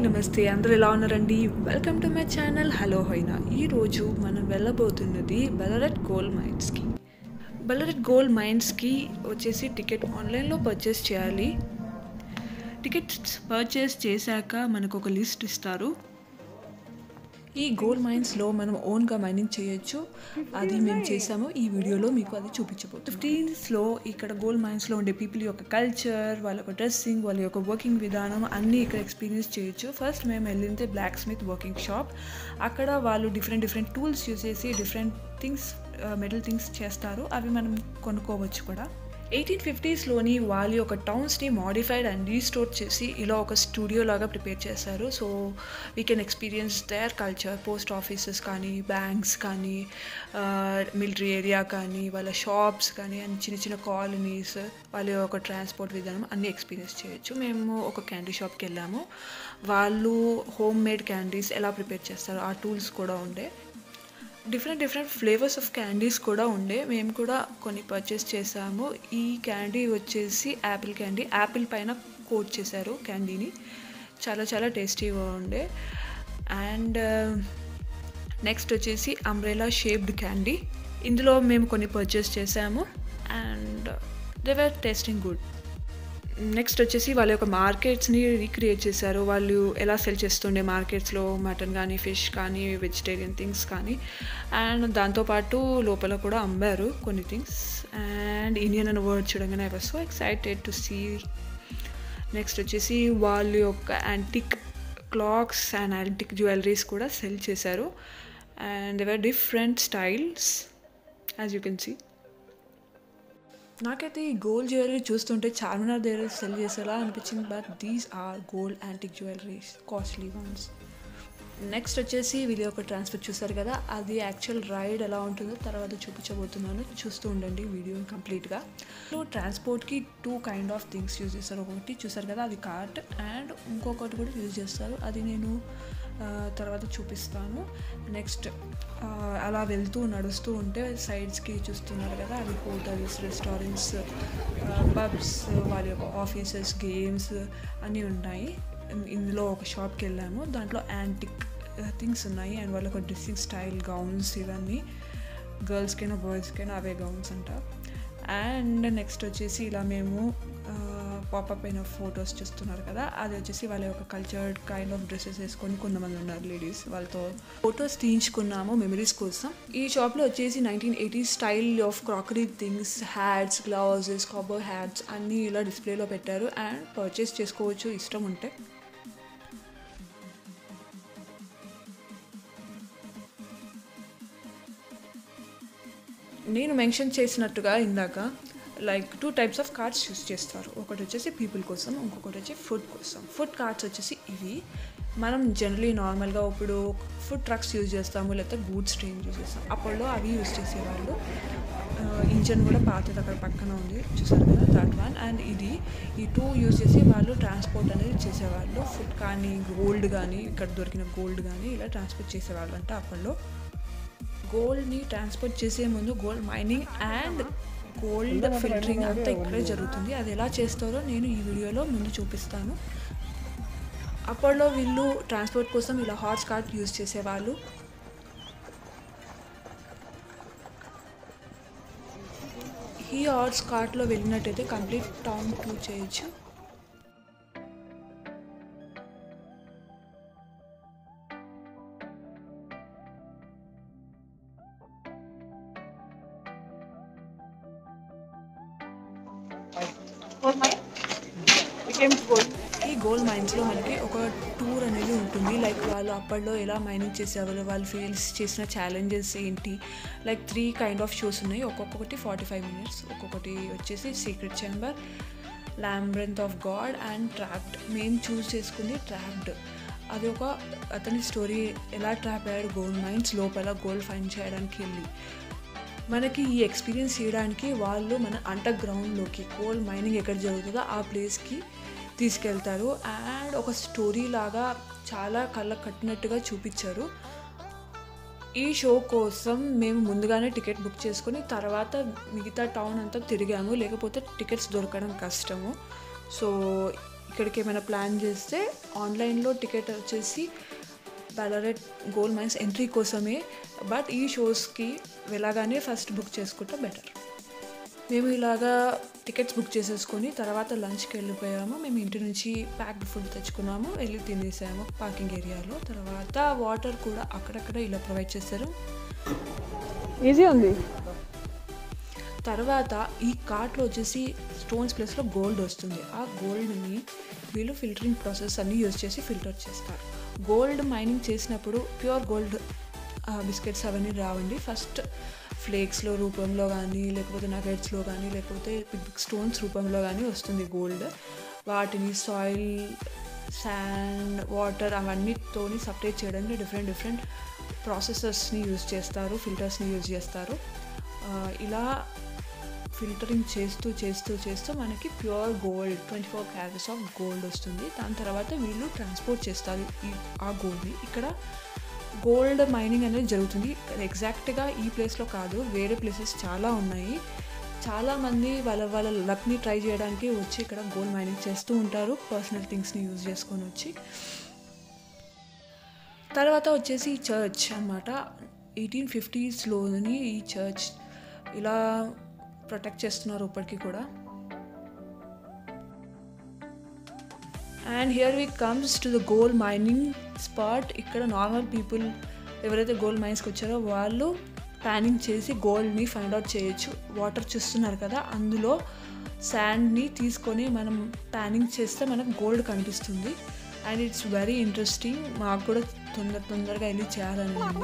నమస్తే అందరూ ఎలా ఉన్నారండి welcome to my channel hello హైనా ఈరోజు మనం వెళ్ళబోతున్నది బెలరెట్ గోల్డ్ మైన్స్కి బెలరెట్ గోల్డ్ మైన్స్కి వచ్చేసి టికెట్ ఆన్లైన్లో పర్చేస్ చేయాలి టికెట్స్ పర్చేస్ చేశాక మనకు ఒక లిస్ట్ ఇస్తారు ఈ గోల్డ్ మైన్స్లో మనం ఓన్గా మైనింగ్ చేయొచ్చు అది మేము చేసాము ఈ వీడియోలో మీకు అది చూపించబోతుంది ఫిఫ్టీన్స్లో ఇక్కడ గోల్డ్ మైన్స్లో ఉండే పీపుల్ యొక్క కల్చర్ వాళ్ళ యొక్క డ్రెస్సింగ్ వాళ్ళ యొక్క వర్కింగ్ విధానం అన్నీ ఇక్కడ ఎక్స్పీరియన్స్ చేయొచ్చు ఫస్ట్ మేము వెళ్ళింది బ్లాక్ స్మిత్ వర్కింగ్ షాప్ అక్కడ వాళ్ళు డిఫరెంట్ డిఫరెంట్ టూల్స్ యూస్ చేసి డిఫరెంట్ థింగ్స్ మెటల్ థింగ్స్ చేస్తారు అవి మనం కొనుక్కోవచ్చు కూడా ఎయిటీన్ ఫిఫ్టీస్లోని వాళ్ళ యొక్క టౌన్స్ని మాడిఫైడ్ అండ్ రీస్టోర్ చేసి ఇలా ఒక స్టూడియో లాగా ప్రిపేర్ చేశారు so we can experience their culture post offices కానీ బ్యాంక్స్ కానీ మిలిటరీ ఏరియా కానీ వాళ్ళ షాప్స్ కానీ అండ్ చిన్న చిన్న కాలనీస్ వాళ్ళ యొక్క ట్రాన్స్పోర్ట్ విధానం అన్నీ ఎక్స్పీరియన్స్ చేయొచ్చు మేము ఒక క్యాండీ షాప్కి వెళ్ళాము వాళ్ళు హోమ్ మేడ్ క్యాండీస్ ఎలా ప్రిపేర్ చేస్తారు ఆ టూల్స్ కూడా ఉండే different different flavours of candies కూడా ఉండే మేము కూడా కొన్ని పర్చేస్ చేసాము ఈ క్యాండీ వచ్చేసి యాపిల్ క్యాండీ యాపిల్ పైన కోట్ చేశారు క్యాండీని చాలా చాలా టేస్టీగా ఉండే అండ్ నెక్స్ట్ వచ్చేసి అంబ్రెలా షేప్డ్ క్యాండీ ఇందులో మేము కొన్ని పర్చేస్ చేసాము and they were tasting good next వచ్చేసి వాళ్ళ యొక్క మార్కెట్స్ని రీక్రియేట్ చేశారు వాళ్ళు ఎలా సెల్ చేస్తుండే మార్కెట్స్లో మటన్ కానీ ఫిష్ కానీ వెజిటేరియన్ థింగ్స్ కానీ అండ్ దాంతోపాటు లోపల కూడా అమ్మారు కొన్ని థింగ్స్ అండ్ ఇండియన్ అనే వర్డ్ చూడగానే I was so excited to see next వచ్చేసి వాళ్ళ యొక్క antique clocks and antique jewelleries కూడా సెల్ చేశారు and they were different styles as you can see నాకైతే ఈ గోల్డ్ జ్యువెలరీ చూస్తుంటే చార్మినార్ దగ్గర సెల్ చేసేలా అనిపించింది but these are gold antique jewelleries costly ones next వచ్చేసి వీళ్ళ యొక్క ట్రాన్స్ఫర్ చూసారు కదా అది యాక్చువల్ రైడ్ ఎలా ఉంటుందో తర్వాత చూపించబోతున్నాను చూస్తూ ఉండండి వీడియో కంప్లీట్గా సో ట్రాన్స్పోర్ట్కి two kind of things use చేస్తారు ఒకటి చూసారు కదా అది కార్ట్ అండ్ ఇంకొకటి కూడా యూజ్ చేస్తారు అది నేను తర్వాత చూపిస్తాను నెక్స్ట్ అలా వెళ్తూ నడుస్తూ ఉంటే సైడ్స్కి చూస్తున్నారు కదా అవి హోటల్స్ రెస్టారెంట్స్ పబ్స్ వాళ్ళ యొక్క ఆఫీసెస్ గేమ్స్ అన్నీ ఉన్నాయి ఇందులో ఒక షాప్కి వెళ్ళాము దాంట్లో యాంటిక్ థింగ్స్ ఉన్నాయి అండ్ వాళ్ళ ఒక డ్రెస్సింగ్ స్టైల్ గౌన్స్ ఇవన్నీ గర్ల్స్కైనా బాయ్స్కైనా అవే గౌన్స్ అంట అండ్ నెక్స్ట్ వచ్చేసి ఇలా మేము పాపప్ అయిన ఫొటోస్ చూస్తున్నారు కదా అది వచ్చేసి వాళ్ళ యొక్క కల్చర్డ్ కైండ్ ఆఫ్ డ్రెస్సెస్ వేసుకొని కొంతమంది ఉన్నారు లేడీస్ వాళ్ళతో ఫొటోస్ తీయించుకున్నాము మెమరీస్ కోసం ఈ షాప్లో వచ్చేసి nineteen eighty style of crockery things hats gloves కబర్ హ్యాట్స్ అన్నీ ఇలా డిస్ప్లేలో పెట్టారు అండ్ పర్చేస్ చేసుకోవచ్చు ఇష్టం ఉంటే నేను మెన్షన్ చేసినట్టుగా ఇందాక like two types of cards use చేస్తారు ఒకటి వచ్చేసి పీపుల్ కోసం ఇంకొకటి వచ్చి ఫుడ్ కోసం ఫుడ్ కార్డ్స్ వచ్చేసి ఇవి మనం జనరలీ నార్మల్గా ఇప్పుడు ఫుడ్ ట్రక్స్ యూజ్ చేస్తాము లేకపోతే గూడ్స్ ట్రైన్ యూజ్ చేస్తాం అప్పట్లో అవి యూజ్ చేసేవాళ్ళు ఇంజన్ కూడా పాతది అక్కడ పక్కన ఉంది చూసారు కదా దట్ వన్ అండ్ ఇది ఈ టూ యూజ్ చేసి వాళ్ళు ట్రాన్స్పోర్ట్ అనేది చేసేవాళ్ళు ఫుడ్ కానీ గోల్డ్ కానీ ఇక్కడ దొరికిన గోల్డ్ కానీ ఇలా ట్రాన్స్పోర్ట్ చేసేవాళ్ళు అంటే అప్పట్లో గోల్డ్ని ట్రాన్స్పోర్ట్ చేసే ముందు gold mining and gold filtering అంతా ఇక్కడే జరుగుతుంది అది ఎలా చేస్తారో నేను ఈ వీడియోలో ముందు చూపిస్తాను అప్పట్లో వీళ్ళు ట్రాన్స్పోర్ట్ కోసం ఇలా హార్స్ కార్ట్ యూజ్ చేసేవాళ్ళు ఈ హార్స్ కార్ట్లో వెళ్ళినట్టయితే కంప్లీట్ టౌన్ టూర్ చేయొచ్చు ఈ గోల్డ్ మైన్స్లో మనకి ఒక టూర్ అనేది ఉంటుంది లైక్ వాళ్ళు అప్పట్లో ఎలా మైనింగ్ చేసేవాళ్ళు వాళ్ళు ఫేస్ చేసిన ఛాలెంజెస్ ఏంటి like three kind of shows ఉన్నాయి ఒక్కొక్కటి ఫార్టీ ఫైవ్ మినిట్స్ ఒక్కొక్కటి వచ్చేసి secret chamber labyrinth of god and trapped మేము చూస్ చేసుకుంది ట్రాప్డ్ అది ఒక అతని స్టోరీ ఎలా ట్రాప్ అయ్యాడు గోల్డ్ మైన్స్ లోపల గోల్డ్ ఫైండ్ చేయడానికి వెళ్ళి మనకి ఈ ఎక్స్పీరియన్స్ చేయడానికి వాళ్ళు మన అండర్ గ్రౌండ్లోకి గోల్డ్ మైనింగ్ ఎక్కడ జరుగుతుందో ఆ ప్లేస్కి తీసుకెళ్తారు అండ్ ఒక స్టోరీ లాగా చాలా కళ్ళ కట్టినట్టుగా చూపించారు ఈ షో కోసం మేము ముందుగానే టికెట్ బుక్ చేసుకొని తర్వాత మిగతా టౌన్ అంతా తిరిగాము లేకపోతే టికెట్స్ దొరకడం కష్టము సో ఇక్కడికి ఏమైనా ప్లాన్ చేస్తే ఆన్లైన్లో టికెట్ వచ్చేసి బెలరెట్ గోల్డ్ మైన్స్ ఎంట్రీ కోసమే బట్ ఈ షోస్కి వెళ్ళగానే ఫస్ట్ బుక్ చేసుకుంటే బెటర్ మేము ఇలాగా టికెట్స్ బుక్ చేసేసుకొని తర్వాత లంచ్కి వెళ్ళిపోయాము మేము ఇంటి నుంచి ప్యాక్డ్ ఫుడ్ తెచ్చుకున్నాము వెళ్ళి తినేసాము పార్కింగ్ ఏరియాలో తర్వాత వాటర్ కూడా అక్కడక్కడ ఇలా ప్రొవైడ్ చేస్తారు ఈజీ ఉంది తర్వాత ఈ కార్ట్లో వచ్చేసి స్టోన్స్ ప్లేస్లో గోల్డ్ వస్తుంది ఆ గోల్డ్ని వీళ్ళు ఫిల్టరింగ్ ప్రాసెస్ అన్నీ యూజ్ చేసి ఫిల్టర్ చేస్తారు గోల్డ్ మైనింగ్ చేసినప్పుడు ప్యూర్ గోల్డ్ బిస్కెట్స్ అవన్నీ రావండి ఫస్ట్ ఫ్లేక్స్లో రూపంలో కానీ లేకపోతే నగెట్స్లో కానీ లేకపోతే బిగ్ బిగ్ స్టోన్స్ రూపంలో కానీ వస్తుంది గోల్డ్ వాటిని సాయిల్ శాండ్ వాటర్ అవన్నీతోని సపరేట్ చేయడానికి డిఫరెంట్ డిఫరెంట్ ప్రాసెసర్స్ని యూజ్ చేస్తారు ఫిల్టర్స్ని యూజ్ చేస్తారు ఆ, ఇలా ఫిల్టరింగ్ చేస్తూ చేస్తూ చేస్తూ మనకి pure gold twenty four carats of gold వస్తుంది దాని తర్వాత వీళ్ళు ట్రాన్స్పోర్ట్ చేస్తారు ఈ ఆ గోల్డ్ని ఇక్కడ గోల్డ్ మైనింగ్ అనేది జరుగుతుంది ఎగ్జాక్ట్గా ఈ ప్లేస్లో కాదు వేరే ప్లేసెస్ చాలా ఉన్నాయి చాలామంది వాళ్ళ వాళ్ళ లక్ని ట్రై చేయడానికి వచ్చి ఇక్కడ గోల్డ్ మైనింగ్ చేస్తూ ఉంటారు పర్సనల్ థింగ్స్ని యూజ్ చేసుకొని వచ్చి తర్వాత వచ్చేసి ఈ చర్చ్ అన్నమాట ఎయిటీన్ ఫిఫ్టీస్లోని ఈ చర్చ్ ఇలా ప్రొటెక్ట్ చేస్తున్నారు ఇప్పటికీ కూడా and here we comes to the gold mining spot ఇక్కడ నార్మల్ పీపుల్ ఎవరైతే గోల్డ్ మైన్స్కి వచ్చారో వాళ్ళు ప్యానింగ్ చేసి గోల్డ్ని ఫైండ్ అవుట్ చేయొచ్చు వాటర్ చూస్తున్నారు కదా అందులో శాండ్ని తీసుకొని మనం ప్యానింగ్ చేస్తే మనకు గోల్డ్ కనిపిస్తుంది అండ్ ఇట్స్ వెరీ ఇంట్రెస్టింగ్ మాకు కూడా తొందర తొందరగా వెళ్ళి చేయాలని ఉంది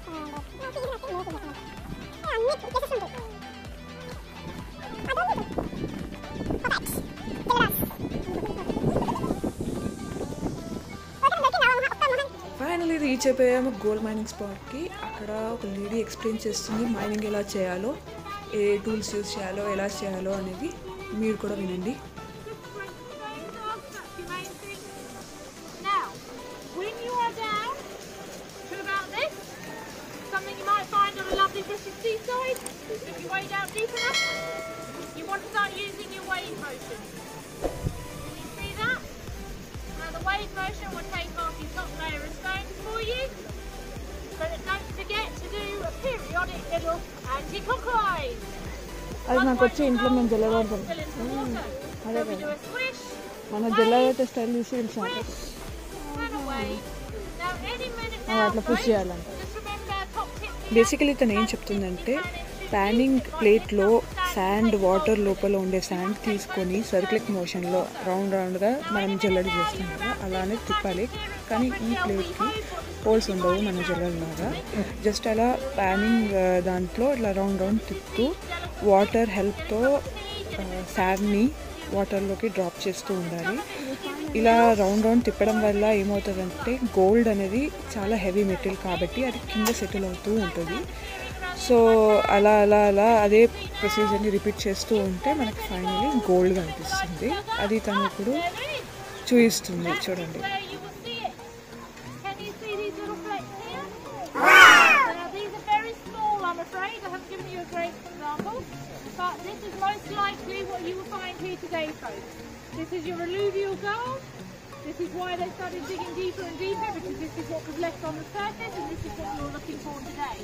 ఫైనలీ రీచ్ అయిపోయాము గోల్డ్ మైనింగ్ స్పాట్కి అక్కడ ఒక లేడీ ఎక్స్ప్లెయిన్ చేస్తుంది మైనింగ్ ఎలా చేయాలో ఏ టూల్స్ యూస్ చేయాలో ఎలా చేయాలో అనేది మీరు కూడా వినండి Now, when you are down to about this, something you might find on a lovely British seaside, if you wade down deep enough, you want to start using your wave motion. Can you see that? Now the wave motion will take off your top layer of stones for you, but don't forget to do a periodic little anti-clockwise. అది నాకు వచ్చి ఇంట్లో మేము జల్లబడతాం Fill in some water. అదే Then we కదా do a swish, మన జల్లబడితే style తీసి పిలిచాం and away. Now any minute అది now, అట్లా పుష్ right? చేయాలంట Just remember top tip here. Basically తను ఏం చెప్తుందంటే ప్యానింగ్ ప్లేట్లో శాండ్ వాటర్ లోపల ఉండే శాండ్ తీసుకొని సర్క్లిక్ మోషన్లో రౌండ్ రౌండ్గా మనం జల్లడి చేస్తాం కదా అలానే తిప్పాలి కానీ ఈ ప్లేట్కి హోల్స్ ఉండవు మన జల్లడిలాగా జస్ట్ అలా ప్యానింగ్ దాంట్లో ఇట్లా రౌండ్ రౌండ్ తిప్పుతూ వాటర్ హెల్ప్తో శాండ్ని వాటర్లోకి డ్రాప్ చేస్తూ ఉండాలి ఇలా రౌండ్ రౌండ్ తిప్పడం వల్ల ఏమవుతుందంటే గోల్డ్ అనేది చాలా హెవీ మెటీరియల్ కాబట్టి అది కింద సెటిల్ అవుతూ ఉంటుంది సో అలా అలా అలా అదే ప్రొసీజర్ని రిపీట్ చేస్తూ ఉంటే మనకి ఫైనలీ గోల్డ్ కనిపిస్తుంది అది తను ఇప్పుడు చూపిస్తుంది చూడండి There you will see it. Can you see these little flecks here? Now these are very small, I'm afraid. I haven't given you a great example. But this is most likely what you will find here today, folks. This is your alluvial gold. This is why they started digging deeper and deeper because this is what was left on the surface and this is what you're looking for today.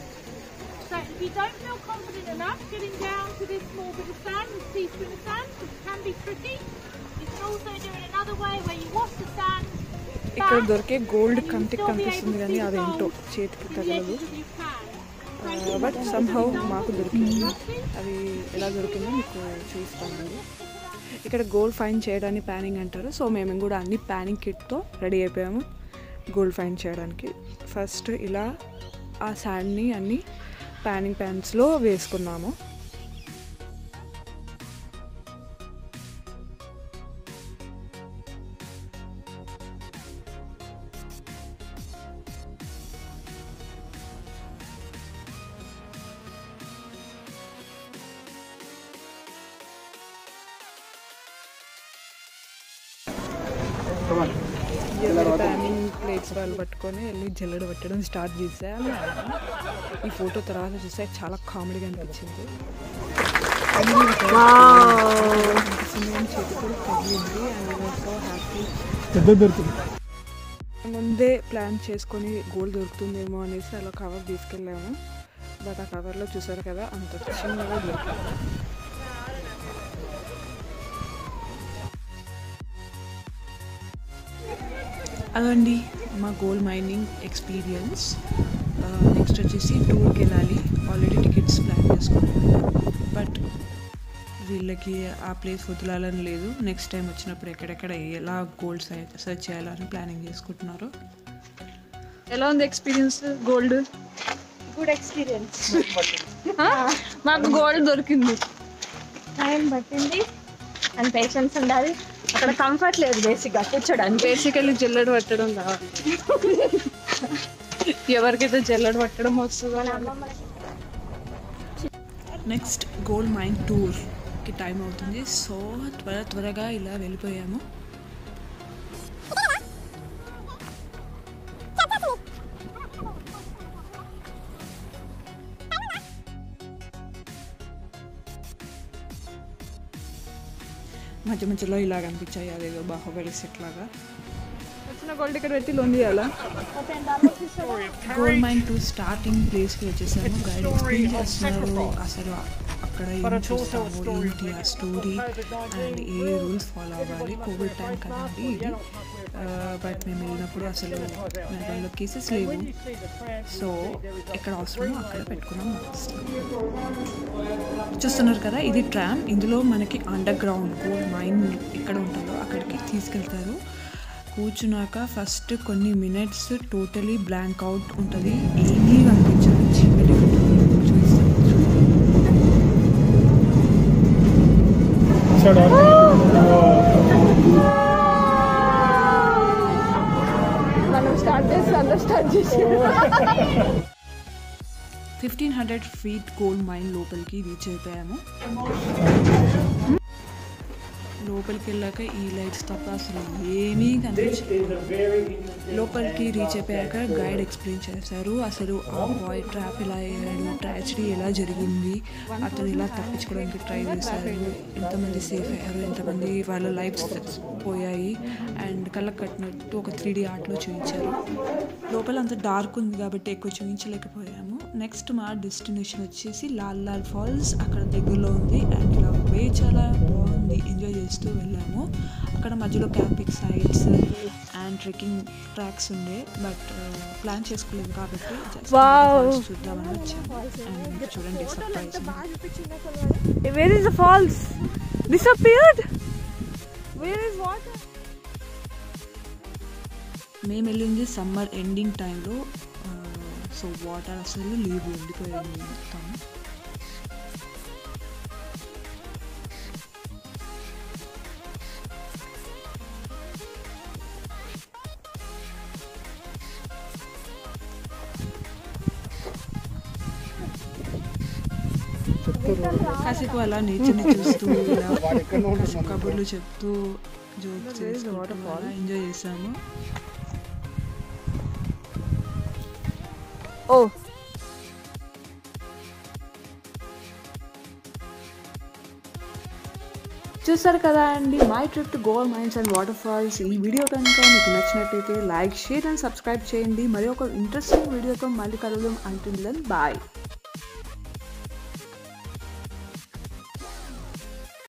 So if you don't feel confident enough getting down to this small bit of sand, this teaspoon of sand, which can be tricky, you can also do it another way where you wash the sand ఇక్కడ back దొరికే gold and you కంటికి still be able కనిపిస్తుంది to కానీ see the అదేంటో gold చేతికి to the తగలదు edges if you can. But somehow మాకు దొరికింది అది ఎలా దొరికిందో మీకు చూపిస్తాను ఇక్కడ గోల్డ్ ఫైన్ చేయడాన్ని ప్యానింగ్ అంటారు సో మేము కూడా అన్ని ప్యానింగ్ కిట్తో రెడీ అయిపోయాము గోల్డ్ ఫైన్ చేయడానికి ఫస్ట్ ఇలా ఆ శాండ్ని అన్ని ప్యానింగ్ ప్యాన్స్లో వేసుకున్నాము ఎవరి ప్యానింగ్ ప్లేట్స్ వాళ్ళు పట్టుకొని వెళ్ళి జల్లెడ పెట్టడం స్టార్ట్ చేశాము ఈ ఫోటో తర్వాత చూస్తే చాలా కామెడీగా అనిపించింది చేతి కూడా తగిలింది అండ్ సో హ్యాపీ పెద్ద దొరుకుతుంది ముందే ప్లాన్ చేసుకొని గోల్డ్ దొరుకుతుందేమో అనేసి అలా కవర్ తీసుకెళ్ళాము బట్ ఆ కవర్లో చూసారు కదా అంత చిన్నగా దొరికింది అదండి మా గోల్డ్ మైనింగ్ ఎక్స్పీరియన్స్ నెక్స్ట్ వచ్చేసి టూర్కి వెళ్ళాలి ఆల్రెడీ టికెట్స్ ప్లాన్ చేసుకున్నాము బట్ వీళ్ళకి ఆ ప్లేస్ వదలాలని లేదు నెక్స్ట్ టైం వచ్చినప్పుడు ఎక్కడెక్కడ ఎలా గోల్డ్ సర్చ్ చేయాలని ప్లానింగ్ చేసుకుంటున్నారు ఎలా ఉంది ఎక్స్పీరియన్స్ గోల్డ్ గుడ్ ఎక్స్పీరియన్స్ మాకు గోల్డ్ దొరికింది టైం పట్టింది అండ్ పేషెన్స్ ఉండాలి అక్కడ కంఫర్ట్ లేదు బేసిక్గా కూర్చోడానికి బేసికల్లీ జల్లెడ పట్టడం కావాలి ఎవరికైతే జల్లెడ పట్టడం వస్తుందో నెక్స్ట్ గోల్డ్ మైన్ టూర్కి టైం అవుతుంది సో త్వర త్వరగా ఇలా వెళ్ళిపోయాము మధ్య మధ్యలో ఇలా కనిపించాయి అదేదో బాహుబలి సెట్ లాగా వచ్చిన గోల్డ్ ఇక్కడ పెట్టి లోన్ చేయాలా గోల్డ్ మైన్ టూ స్టార్టింగ్ ప్లేస్కి వచ్చేసాము గైడ్ ఎక్స్ప్లెయిన్ చేస్తున్నారు అసలు అక్కడ ఏం చూస్తాము ఏంటి ఆ story and a rules follow అవ్వాలి కోవిడ్ టైం కదండి ఇది బట్ మేము వెళ్ళినప్పుడు అసలు దానిలో కేసెస్ లేవు సో ఎక్కడ అవసరమో అక్కడ పెట్టుకున్నాం మాస్క్ చూస్తున్నారు కదా ఇది ట్రామ్ ఇందులో మనకి అండర్ గ్రౌండ్ గోల్డ్ మైన్ ఎక్కడ ఉంటుందో అక్కడికి తీసుకెళ్తారు కూర్చున్నాక ఫస్ట్ కొన్ని మినిట్స్ టోటలీ బ్లాంక్ అవుట్ ఉంటుంది ఏమీ కనిపించదు చీకటి ఉంటుంది చూస్తాం మనం స్టార్ట్ చేసి అందరు స్టార్ట్ చేసి fifteen hundred feet gold mine లోపలికి రీచ్ అయిపోయాము లోపలికి వెళ్ళాక ఈ లైట్స్ తప్ప అసలు ఏమీ కనిపించలేదు లోపలికి రీచ్ అయిపోయాక గైడ్ ఎక్స్ప్లెయిన్ చేశారు అసలు ఆ బాయ్ ట్రాప్ ఎలా అయ్యాడు ట్రాజడీ ఎలా జరిగింది అతను ఇలా తప్పించుకోవడానికి ట్రై చేశారు ఎంతమంది సేఫ్ అయ్యారు ఎంతమంది వాళ్ళ లైఫ్స్ పోయాయి అండ్ కళ్ళకు కట్టినట్టు ఒక త్రీ డీ ఆర్ట్లో చూపించారు లోపల అంత డార్క్ ఉంది కాబట్టి ఎక్కువ చూపించలేకపోయాము నెక్స్ట్ మా డెస్టినేషన్ వచ్చేసి లాల్ లాల్ ఫాల్స్ అక్కడ దగ్గరలో ఉంది అండ్ ఇలా వే చాలా బాగుంది ఎంజాయ్ చేస్తూ వెళ్ళాము అక్కడ మధ్యలో camping sites and trekking tracks ఉండే బట్ ప్లాన్ చేసుకోలేదు కాబట్టి just Wow. falls చూద్దామని వచ్చాము అండ్ చూడండి surprise where is the falls disappeared where is water మేము వెళ్ళింది సమ్మర్ ఎండింగ్ టైంలో సో వాటర్ అసలు లేవు ఎండిపోయాయి మొత్తం కాసేపు అలా నేచర్ని చూస్తూ ఇలా కాసేపు కబుర్లు చెప్తూ జోక్స్ చేసుకుంటూ అలా ఎంజాయ్ చేసాము ఓ చూసారు కదా అండి my trip to Goa mines and water falls ఈ వీడియో కనుక మీకు నచ్చినట్టయితే లైక్ షేర్ అండ్ సబ్స్క్రైబ్ చేయండి మరి ఒక ఇంట్రెస్టింగ్ వీడియోతో మళ్ళీ కలుద్దాం అంటుంది బాయ్